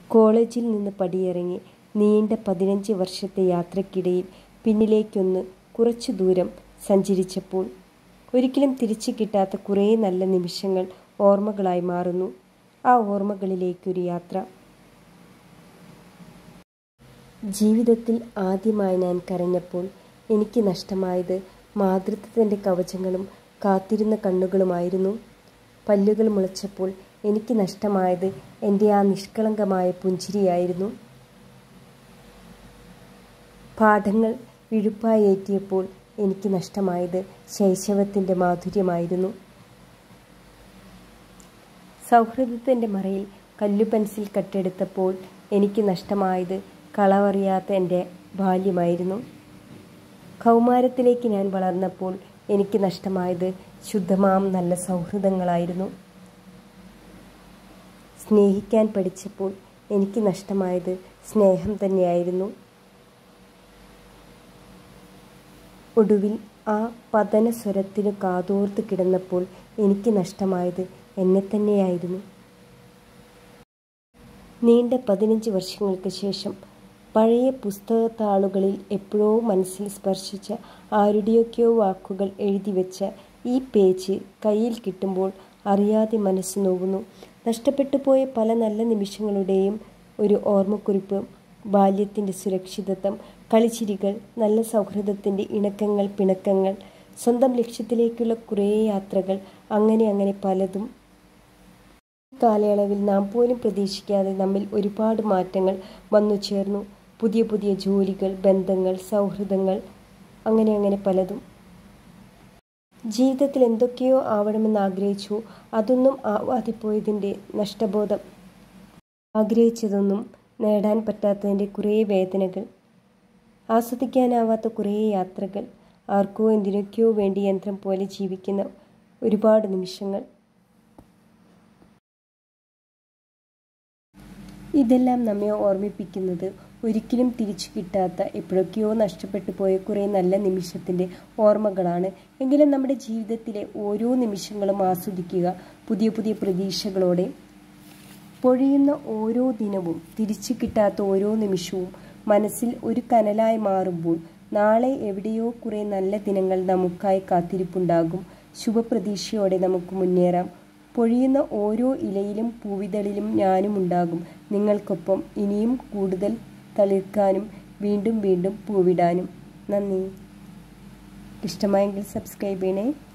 കോളേജിൽ നിന്ന് പടിയിറങ്ങി നീണ്ട പതിനഞ്ച് വർഷത്തെ യാത്രക്കിടയിൽ പിന്നിലേക്കൊന്ന് കുറച്ചു ദൂരം സഞ്ചരിച്ചപ്പോൾ ഒരിക്കലും തിരിച്ചു കിട്ടാത്ത കുറേ നല്ല നിമിഷങ്ങൾ ഓർമ്മകളായി മാറുന്നു ആ ഓർമ്മകളിലേക്കൊരു യാത്ര ജീവിതത്തിൽ ആദ്യമായി ഞാൻ കരഞ്ഞപ്പോൾ എനിക്ക് നഷ്ടമായത് മാതൃത്വത്തിൻ്റെ കവചങ്ങളും കാത്തിരുന്ന കണ്ണുകളുമായിരുന്നു പല്ലുകൾ മുളച്ചപ്പോൾ എനിക്ക് നഷ്ടമായത് എൻ്റെ ആ നിഷ്കളങ്കമായ പുഞ്ചിരിയായിരുന്നു പാഠങ്ങൾ വിഴുപ്പായി ഏറ്റിയപ്പോൾ എനിക്ക് നഷ്ടമായത് ശൈശവത്തിൻ്റെ മാധുര്യമായിരുന്നു സൗഹൃദത്തിൻ്റെ മറയിൽ കല്ലു പെൻസിൽ കട്ടെടുത്തപ്പോൾ എനിക്ക് നഷ്ടമായത് കളവറിയാത്ത എൻ്റെ ബാല്യമായിരുന്നു കൗമാരത്തിലേക്ക് ഞാൻ വളർന്നപ്പോൾ എനിക്ക് നഷ്ടമായത് ശുദ്ധമാം നല്ല സൗഹൃദങ്ങളായിരുന്നു സ്നേഹിക്കാൻ പഠിച്ചപ്പോൾ എനിക്ക് നഷ്ടമായത് സ്നേഹം തന്നെയായിരുന്നു ഒടുവിൽ ആ പതന സ്വരത്തിനു കാതോർത്ത് കിടന്നപ്പോൾ എനിക്ക് നഷ്ടമായത് എന്നെ തന്നെയായിരുന്നു നീണ്ട പതിനഞ്ച് വർഷങ്ങൾക്ക് ശേഷം പഴയ പുസ്തകത്താളുകളിൽ എപ്പോഴോ മനസ്സിൽ സ്പർശിച്ച ആരുടെയൊക്കെയോ വാക്കുകൾ എഴുതി വെച്ച ഈ പേജ് കയ്യിൽ കിട്ടുമ്പോൾ അറിയാതെ മനസ്സ് നോവുന്നു നഷ്ടപ്പെട്ടു പോയ പല നല്ല നിമിഷങ്ങളുടെയും ഒരു ഓർമ്മക്കുറിപ്പ് ബാല്യത്തിൻ്റെ സുരക്ഷിതത്വം കളിച്ചിരികൾ നല്ല സൗഹൃദത്തിൻ്റെ ഇണക്കങ്ങൾ പിണക്കങ്ങൾ സ്വന്തം ലക്ഷ്യത്തിലേക്കുള്ള കുറേ യാത്രകൾ അങ്ങനെ അങ്ങനെ പലതും കാലയളവിൽ നാം പോലും പ്രതീക്ഷിക്കാതെ നമ്മിൽ ഒരുപാട് മാറ്റങ്ങൾ വന്നു ചേർന്നു പുതിയ പുതിയ ജോലികൾ ബന്ധങ്ങൾ സൗഹൃദങ്ങൾ അങ്ങനെ അങ്ങനെ പലതും ജീവിതത്തിൽ എന്തൊക്കെയോ ആവണമെന്ന് ആഗ്രഹിച്ചു അതൊന്നും ആവാതെ പോയതിൻ്റെ നഷ്ടബോധം ആഗ്രഹിച്ചതൊന്നും നേടാൻ പറ്റാത്തതിൻ്റെ കുറേ വേദനകൾ ആസ്വദിക്കാനാവാത്ത കുറേ യാത്രകൾ ആർക്കോ എന്തിനൊക്കെയോ വേണ്ടി യന്ത്രം പോലെ ജീവിക്കുന്ന ഒരുപാട് നിമിഷങ്ങൾ ഇതെല്ലാം നമ്മെ ഓർമ്മിപ്പിക്കുന്നത് ഒരിക്കലും തിരിച്ചു കിട്ടാത്ത എപ്പോഴൊക്കെയോ നഷ്ടപ്പെട്ടു പോയ കുറേ നല്ല നിമിഷത്തിൻ്റെ ഓർമ്മകളാണ് എങ്കിലും നമ്മുടെ ജീവിതത്തിലെ ഓരോ നിമിഷങ്ങളും ആസ്വദിക്കുക പുതിയ പുതിയ പ്രതീക്ഷകളോടെ പൊഴിയുന്ന ഓരോ ദിനവും തിരിച്ചു കിട്ടാത്ത ഓരോ നിമിഷവും മനസ്സിൽ ഒരു കനലായി മാറുമ്പോൾ നാളെ എവിടെയോ കുറേ നല്ല ദിനങ്ങൾ നമുക്കായി കാത്തിരിപ്പുണ്ടാകും ശുഭപ്രതീക്ഷയോടെ നമുക്ക് മുന്നേറാം പൊഴിയുന്ന ഓരോ ഇലയിലും പൂവിതളിലും ഞാനും ഉണ്ടാകും നിങ്ങൾക്കൊപ്പം ഇനിയും കൂടുതൽ തളിർക്കാനും വീണ്ടും വീണ്ടും പൂവിടാനും നന്ദി ഇഷ്ടമായെങ്കിൽ സബ്സ്ക്രൈബ് ചെയ്യണേ